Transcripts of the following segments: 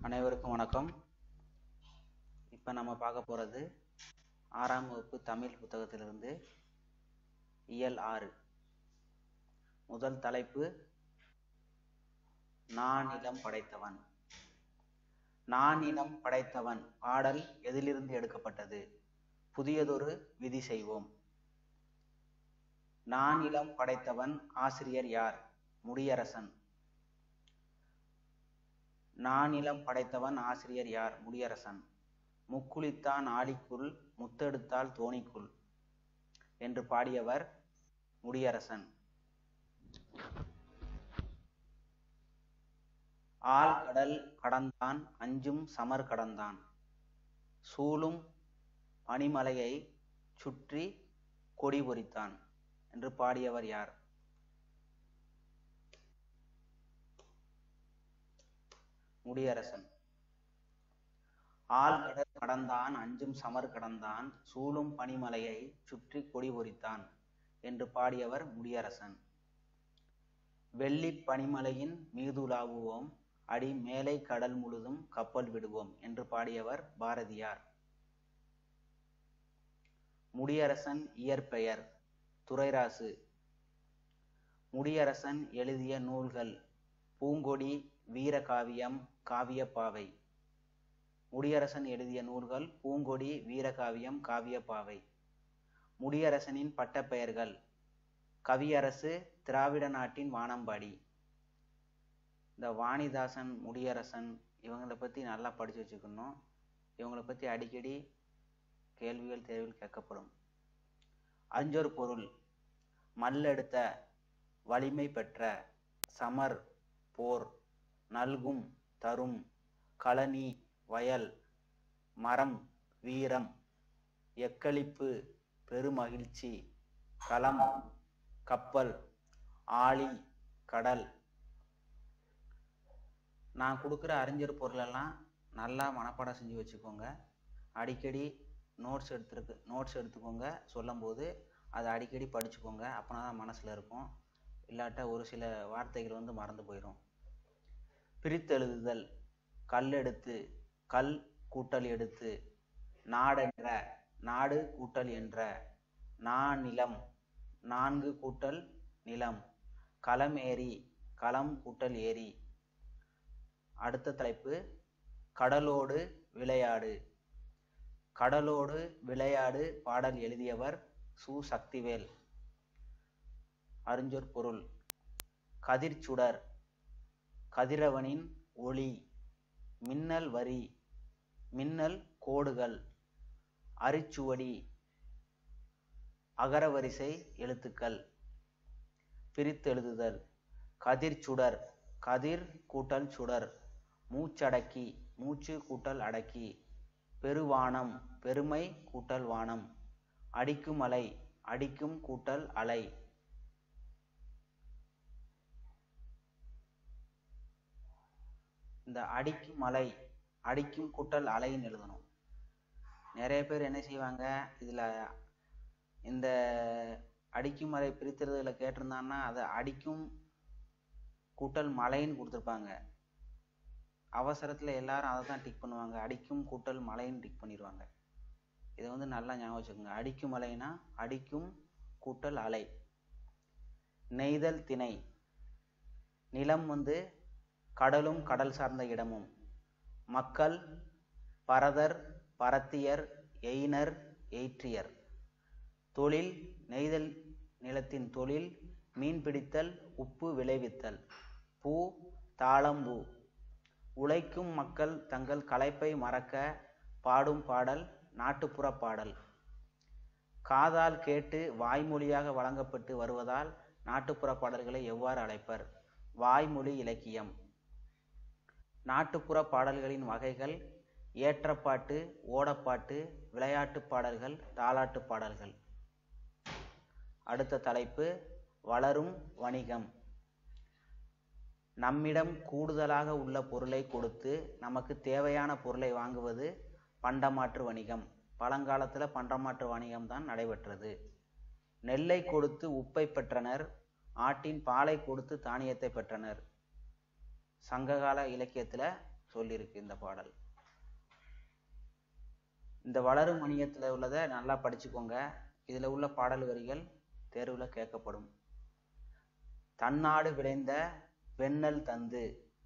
அனைவருக்கும் வணக்கம் இப்போ நம்ம பார்க்க போகிறது ஆறாம் வகுப்பு தமிழ் புத்தகத்திலிருந்து இயல் ஆறு முதல் தலைப்பு நான் இனம் படைத்தவன் நான் இனம் படைத்தவன் பாடல் எதிலிருந்து எடுக்கப்பட்டது புதியதொரு விதி செய்வோம் நான் இளம் படைத்தவன் ஆசிரியர் யார் முடியரசன் நானிலம் படைத்தவன் ஆசிரியர் யார் முடியரசன் முக்குளித்தான் ஆலிக்குள் முத்தெடுத்தால் தோணிக்குள் என்று பாடியவர் முடியரசன் ஆள் கடல் கடந்தான் அஞ்சும் சமர் கடந்தான் சூழும் பனிமலையை சுற்றி கொடி பொறித்தான் என்று பாடியவர் யார் முடியரசன் ஆள் கடல் கடந்தான் அஞ்சும் சமர் கடந்தான் சூழும் பனிமலையை சுற்றி கொடி பொறித்தான் என்று பாடியவர் முடியரசன் வெள்ளி பனிமலையின் மீதுலாவுவோம் அடி மேலை கடல் முழுதும் கப்பல் விடுவோம் என்று பாடியவர் பாரதியார் முடியரசன் இயற்பெயர் துரைராசு முடியரசன் எழுதிய நூல்கள் பூங்கொடி வீரகாவியம் காவியப்பாவை முடியரசன் எழுதிய நூல்கள் பூங்கொடி வீரகாவியம் காவியப்பாவை முடியரசனின் பட்டப்பெயர்கள் கவியரசு திராவிட நாட்டின் வானம்பாடி இந்த வாணிதாசன் முடியரசன் இவங்களை பற்றி நல்லா படித்து வச்சுக்கணும் இவங்களை பற்றி அடிக்கடி கேள்விகள் தேர்வில் கேட்கப்படும் அஞ்சொரு பொருள் மல்லெடுத்த வலிமை பெற்ற சமர் போர் நல்கும் தரும் களனி வயல் மரம் வீரம் எக்களிப்பு பெருமகிழ்ச்சி களம் கப்பல் ஆழி கடல் நான் கொடுக்குற அறிஞர் பொருளெல்லாம் நல்லா மனப்பாடம் செஞ்சு வச்சுக்கோங்க அடிக்கடி நோட்ஸ் எடுத்துருக்கு நோட்ஸ் எடுத்துக்கோங்க சொல்லும்போது அதை அடிக்கடி படிச்சுக்கோங்க அப்போனா தான் மனசில் இருக்கும் இல்லாட்டா ஒரு சில வார்த்தைகள் வந்து மறந்து போயிடும் பிரித்தெழுதுதல் கல் எடுத்து கல் கூட்டல் எடுத்து நாடென்ற நாடு கூட்டல் என்ற நான் நிலம் நான்கு கூட்டல் நிலம் களம் ஏரி களம் கூட்டல் ஏரி அடுத்த தலைப்பு கடலோடு விளையாடு கடலோடு விளையாடு பாடல் எழுதியவர் சு சக்திவேல் அறிஞர் பொருள் கதிர்ச்சுடர் கதிரவனின் ஒளி மின்னல் வரி மின்னல் கோடுகள் அரிச்சுவடி அகரவரிசை எழுத்துக்கள் பிரித்தெழுதுதல் கதிர்ச்சுடர் கதிர் கூட்டல் சுடர் மூச்சடக்கி மூச்சு கூட்டல் அடக்கி பெருவானம் பெருமை கூட்டல் வானம் அடிக்கும் அலை அடிக்கும் கூட்டல் அலை இந்த அடிக்கும் அலை அடிக்கும் கூட்டல் அலைன்னு எழுதணும் நிறைய பேர் என்ன செய்வாங்க இதில் இந்த அடிக்கும் மலை பிரித்துறதுல கேட்டிருந்தான்னா அதை அடிக்கும் கூட்டல் மலைன்னு கொடுத்துருப்பாங்க அவசரத்தில் எல்லாரும் அதை தான் டிக் பண்ணுவாங்க அடிக்கும் கூட்டல் மலைன்னு டிக் பண்ணிடுவாங்க இதை வந்து நல்லா ஞாபகம் வச்சுக்கோங்க அடிக்கும் மலைனா அடிக்கும் கூட்டல் அலை நெய்தல் திணை நிலம் வந்து கடலும் கடல் சார்ந்த இடமும் மக்கள் பரதர் பரத்தியர் எயினர் எயிற்றியர் தொழில் நெய்தல் நிலத்தின் தொழில் மீன் பிடித்தல் உப்பு விளைவித்தல் பூ தாளம்பூ உழைக்கும் மக்கள் தங்கள் களைப்பை மறக்க பாடும் பாடல் நாட்டுப்புற பாடல் காதால் கேட்டு வாய்மொழியாக வழங்கப்பட்டு வருவதால் நாட்டுப்புற பாடல்களை எவ்வாறு அழைப்பர் வாய்மொழி இலக்கியம் நாட்டுப்புற பாடல்களின் வகைகள் ஏற்றப்பாட்டு ஓடப்பாட்டு விளையாட்டு பாடல்கள் தாலாட்டு பாடல்கள் அடுத்த தலைப்பு வளரும் வணிகம் நம்மிடம் கூடுதலாக உள்ள பொருளை கொடுத்து நமக்கு தேவையான பொருளை வாங்குவது பண்டமாற்று வணிகம் பழங்காலத்தில் பண்டமாற்று வணிகம் தான் நடைபெற்றது நெல்லை கொடுத்து உப்பை பெற்றனர் ஆட்டின் பாலை கொடுத்து தானியத்தை பெற்றனர் சங்ககால இலக்கியத்தில் சொல்லியிருக்கு இந்த பாடல் இந்த வளரும் மணியத்தில் உள்ளதை நல்லா படிச்சுக்கோங்க இதில் உள்ள பாடல் வரிகள் தேர்வில் கேட்கப்படும் தன்னாடு விளைந்த வெண்ணல் தந்து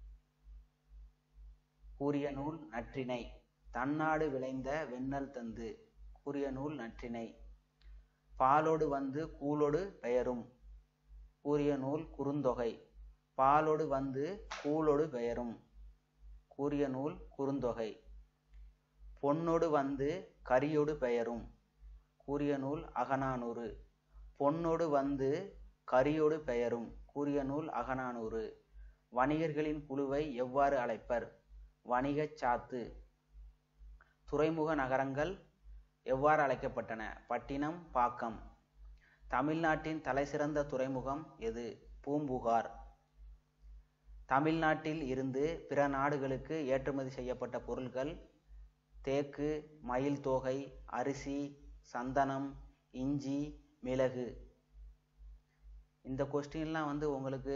கூறிய நூல் நற்றினை தன்னாடு விளைந்த வெண்ணல் தந்து கூறிய நூல் நற்றினை பாலோடு வந்து கூலோடு பெயரும் கூறிய நூல் குறுந்தொகை பாலோடு வந்து கூலோடு பெயரும் கூறிய நூல் குறுந்தொகை பொன்னோடு வந்து கரியோடு பெயரும் கூறிய நூல் அகநானூறு பொன்னோடு வந்து கரியோடு பெயரும் கூறிய நூல் அகநானூறு வணிகர்களின் குழுவை எவ்வாறு அழைப்பர் வணிகச் சாத்து துறைமுக நகரங்கள் எவ்வாறு அழைக்கப்பட்டன பட்டினம் பாக்கம் தமிழ்நாட்டின் தலைசிறந்த துறைமுகம் எது பூம்புகார் தமிழ்நாட்டில் இருந்து பிற நாடுகளுக்கு ஏற்றுமதி செய்யப்பட்ட பொருட்கள் தேக்கு மயில் தோகை அரிசி சந்தனம் இஞ்சி மிளகு இந்த கொஸ்டின்லாம் வந்து உங்களுக்கு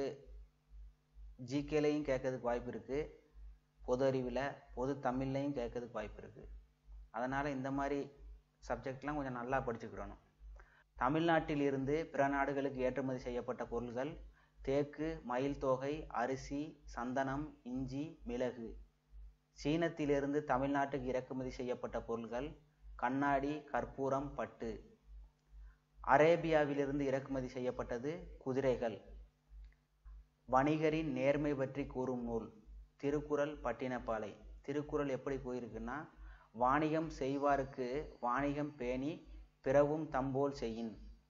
ஜிகேலையும் கேட்கறதுக்கு வாய்ப்பு இருக்குது பொது அறிவில் பொது தமிழ்லையும் கேட்கறதுக்கு வாய்ப்பு இருக்குது அதனால் இந்த மாதிரி சப்ஜெக்ட்லாம் கொஞ்சம் நல்லா படிச்சுக்கிடணும் தமிழ்நாட்டில் இருந்து பிற நாடுகளுக்கு ஏற்றுமதி செய்யப்பட்ட பொருள்கள் தேக்கு மயில் தோகை அரிசி சந்தனம் இஞ்சி மிளகு சீனத்திலிருந்து தமிழ்நாட்டுக்கு இறக்குமதி செய்யப்பட்ட பொருள்கள் கண்ணாடி கற்பூரம் பட்டு அரேபியாவிலிருந்து இறக்குமதி செய்யப்பட்டது குதிரைகள் வணிகரின் நேர்மை பற்றி கூறும் நூல் திருக்குறள் பட்டினப்பாலை திருக்குறள் எப்படி போயிருக்குன்னா வாணிகம் செய்வாருக்கு வாணிகம் பேணி பிறவும் தம்போல் செய்யின்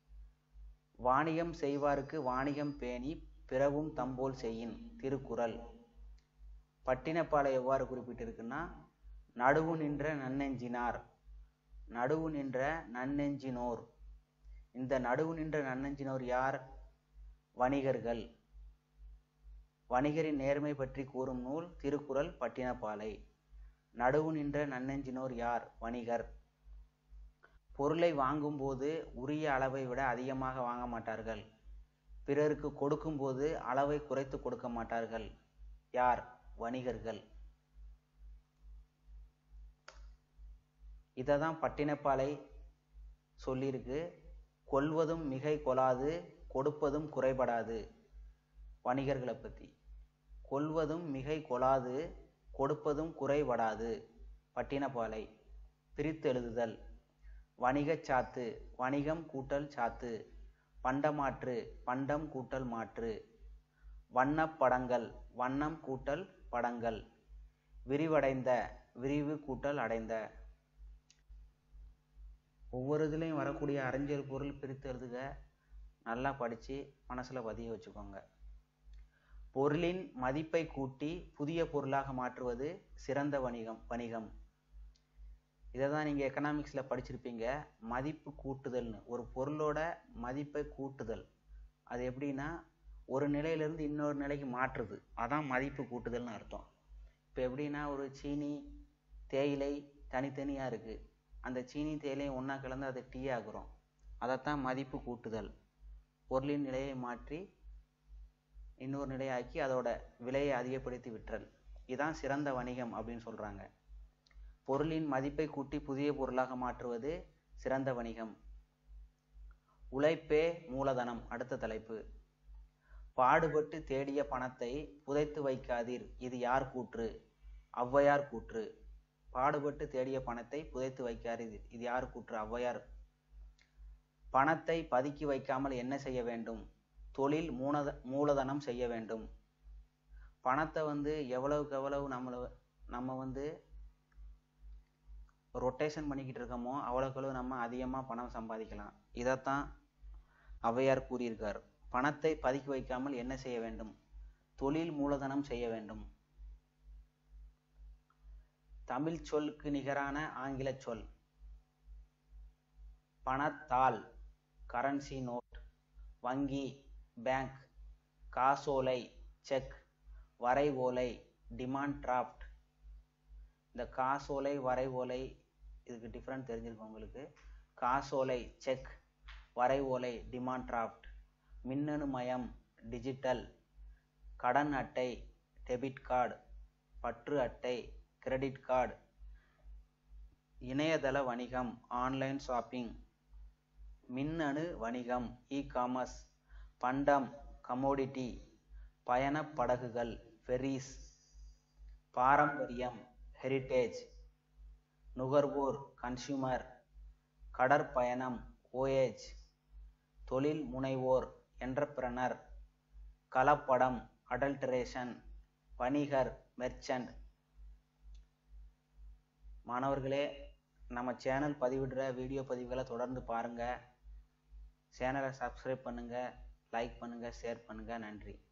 வாணிகம் செய்வாருக்கு வாணிகம் பேணி பிறவும் தம்போல் செய்யின் திருக்குறள் பட்டினப்பாலை எவ்வாறு குறிப்பிட்டிருக்குன்னா நடுவு நின்ற நன்னெஞ்சினார் நடுவு நின்ற நன்னெஞ்சினோர் இந்த நடுவு நின்ற நன்னெஞ்சினோர் யார் வணிகர்கள் வணிகரின் நேர்மை பற்றி கூறும் நூல் திருக்குறள் பட்டினப்பாலை நடுவு நின்ற நன்னெஞ்சினோர் யார் வணிகர் பொருளை வாங்கும்போது உரிய அளவை விட அதிகமாக வாங்க மாட்டார்கள் பிறருக்கு கொடுக்கும்போது அளவை குறைத்து கொடுக்க மாட்டார்கள் யார் வணிகர்கள் இதை தான் பட்டினப்பாலை சொல்லியிருக்கு கொள்வதும் மிகை கொளாது கொடுப்பதும் குறைபடாது வணிகர்களை பற்றி கொள்வதும் மிகை கொளாது கொடுப்பதும் குறைபடாது பட்டினப்பாலை பிரித்து எழுதுதல் வணிகச் சாத்து வணிகம் கூட்டல் சாத்து பண்டமாற்று பண்டம் கூட்டல் மாற்று வண்ணப் படங்கள் வண்ணம் கூட்டல் படங்கள் விரிவடைந்த விரிவு கூட்டல் அடைந்த ஒவ்வொரு இதுலேயும் வரக்கூடிய அறிஞர் பொருள் பிரித்து எழுதுக நல்லா படித்து மனசில் பதிய வச்சுக்கோங்க பொருளின் மதிப்பை கூட்டி புதிய பொருளாக மாற்றுவது சிறந்த வணிகம் வணிகம் இதை தான் நீங்கள் எக்கனாமிக்ஸில் படிச்சிருப்பீங்க மதிப்பு கூட்டுதல்னு ஒரு பொருளோட மதிப்பை கூட்டுதல் அது எப்படின்னா ஒரு நிலையிலேருந்து இன்னொரு நிலைக்கு மாற்றுது அதான் மதிப்பு கூட்டுதல்னு அர்த்தம் இப்போ எப்படின்னா ஒரு சீனி தேயிலை தனித்தனியாக இருக்குது அந்த சீனி தேயிலையும் ஒன்றா கலந்து அதை டீ ஆக்குறோம் அதைத்தான் மதிப்பு கூட்டுதல் பொருளின் நிலையை மாற்றி இன்னொரு நிலையாக்கி அதோட விலையை அதிகப்படுத்தி விற்றல் இதுதான் சிறந்த வணிகம் அப்படின்னு சொல்கிறாங்க பொருளின் மதிப்பை கூட்டி புதிய பொருளாக மாற்றுவது சிறந்த வணிகம் உழைப்பே மூலதனம் அடுத்த தலைப்பு பாடுபட்டு தேடிய பணத்தை புதைத்து வைக்காதீர் இது யார் கூற்று ஔவையார் கூற்று பாடுபட்டு தேடிய பணத்தை புதைத்து வைக்காதீர் இது யார் கூற்று ஔவையார் பணத்தை பதுக்கி வைக்காமல் என்ன செய்ய வேண்டும் தொழில் மூலத மூலதனம் செய்ய வேண்டும் பணத்தை வந்து எவ்வளவுக்கு எவ்வளவு நம்மளை நம்ம வந்து ரொட்டேஷன் பண்ணிக்கிட்டு இருக்கோமோ அவ்வளோக்கு அவ்வளவு நம்ம அதிகமாக பணம் சம்பாதிக்கலாம் இதைத்தான் ஔவையார் கூறியிருக்கார் பணத்தை பதுக்கி வைக்காமல் என்ன செய்ய வேண்டும் தொழில் மூலதனம் செய்ய வேண்டும் தமிழ் சொல்லுக்கு நிகரான ஆங்கில சொல் பணத்தாள் கரன்சி நோட் வங்கி பேங்க் காசோலை செக் வரைவோலை டிமாண்ட் டிராஃப்ட் இந்த காசோலை வரைவோலை இதுக்கு டிஃப்ரெண்ட் தெரிஞ்சிருக்கும் உங்களுக்கு காசோலை செக் வரைவோலை டிமாண்ட் டிராஃப்ட் மின்னணு மயம் டிஜிட்டல் கடன் அட்டை டெபிட் கார்டு பற்று அட்டை கிரெடிட் கார்டு இணையதள வணிகம் ஆன்லைன் ஷாப்பிங் மின்னணு வணிகம் இ காமர்ஸ் பண்டம் கமோடிட்டி பயணப் படகுகள் ஃபெரீஸ் பாரம்பரியம் ஹெரிட்டேஜ் நுகர்வோர் கன்சியூமர் கடற்பயணம் ஓஏஜ் தொழில் முனைவோர் என்டர்பிரனர் கலப்படம் அடல்ட்ரேஷன் வணிகர் மெர்ச்சன்ட் மாணவர்களே நம்ம சேனல் பதிவிடுற வீடியோ பதிவுகளை தொடர்ந்து பாருங்கள் சேனலை சப்ஸ்கிரைப் பண்ணுங்கள் லைக் பண்ணுங்கள் ஷேர் பண்ணுங்கள் நன்றி